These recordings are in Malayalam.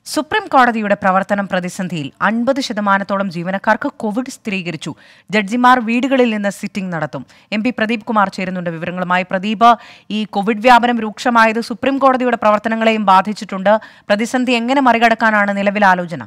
സുപ്രീം കോടതിയുടെ പ്രവർത്തനം പ്രതിസന്ധിയിൽ അൻപത് ശതമാനത്തോളം ജീവനക്കാർക്ക് കോവിഡ് സ്ഥിരീകരിച്ചു ജഡ്ജിമാർ വീടുകളിൽ നിന്ന് സിറ്റിംഗ് നടത്തും എം പി പ്രദീപ് കുമാർ ചേരുന്നുണ്ട് വിവരങ്ങളുമായി പ്രദീപ് ഈ കോവിഡ് വ്യാപനം രൂക്ഷമായത് സുപ്രീം കോടതിയുടെ പ്രവർത്തനങ്ങളെയും ബാധിച്ചിട്ടുണ്ട് പ്രതിസന്ധി എങ്ങനെ മറികടക്കാനാണ് നിലവിലെ ആലോചന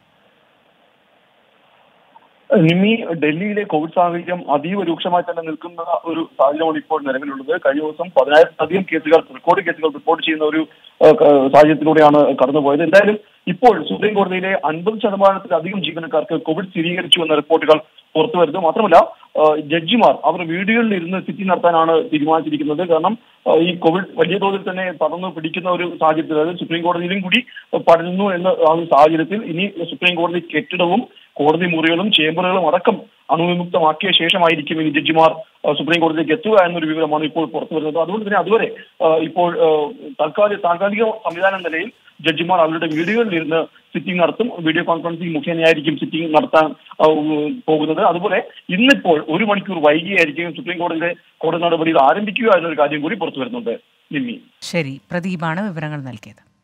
നിമി ഡൽഹിയിലെ കോവിഡ് സാഹചര്യം അതീവ രൂക്ഷമായി തന്നെ നിൽക്കുന്ന ഒരു സാഹചര്യമാണ് ഇപ്പോൾ നിലവിലുള്ളത് കഴിഞ്ഞ ദിവസം പതിനായിരത്തിലധികം കേസുകൾ റെക്കോർഡ് കേസുകൾ റിപ്പോർട്ട് ചെയ്യുന്ന ഒരു ഏഹ്, ക- സാഹചര്യത്തിലൂടെയാണ് കടന്നുപോയത് എന്തായാലും ഇപ്പോൾ സുപ്രീം കോടതിയിലെ അൻപത് ശതമാനത്തിലധികം ജീവനക്കാർക്ക് കോവിഡ് സ്ഥിരീകരിച്ചു എന്ന റിപ്പോർട്ടുകൾ പുറത്തു വരുന്നു മാത്രമല്ല ഏഹ്, ജഡ്ജിമാർ അവർ വീടുകളിൽ ഇരുന്ന് സിറ്റിംഗ് നടത്താനാണ് തീരുമാനിച്ചിരിക്കുന്നത് കാരണം ഏഹ്, ഈ കോവിഡ് വലിയ തോതിൽ തന്നെ പടർന്നു പിടിക്കുന്ന ഒരു സാഹചര്യത്തിൽ അതായത് സുപ്രീം കോടതിയിലും കൂടി പടരുന്നു എന്ന ആ ഒരു സാഹചര്യത്തിൽ ഇനി സുപ്രീം കോടതി കെട്ടിടവും കോടതി മുറികളും ചേംബറുകളും അടക്കം അണുവിമുക്തമാക്കിയ ശേഷമായിരിക്കും ഇനി ജഡ്ജിമാർ ആ, സുപ്രീം കോടതിയിലേക്ക് എത്തുക എന്നൊരു വിവരമാണ് ഇപ്പോൾ പുറത്തു വരുന്നത് അതുകൊണ്ട് തന്നെ അതുവരെ ആ, ഇപ്പോൾ ആ, താൽക്കാലിക താൽക്കാലിക സംവിധാനം നിലയിൽ ജഡ്ജിമാർ അവരുടെ വീടുകളിൽ ഇരുന്ന് സിറ്റിംഗ് നടത്തും വീഡിയോ കോൺഫറൻസിംഗ് മുഖേനയായിരിക്കും സിറ്റിംഗ് നടത്താൻ ആ, ഉ- പോകുന്നത് അതുപോലെ ഇന്നിപ്പോൾ ഒരു മണിക്കൂർ വൈകിയായിരിക്കും സുപ്രീം കോടതിയിലെ കോടതി നടപടികൾ ആരംഭിക്കുക എന്നൊരു കാര്യം കൂടി പുറത്തു വരുന്നുണ്ട് നിമ്മി ശരി പ്രദീപാണ് വിവരങ്ങൾ നൽകിയത്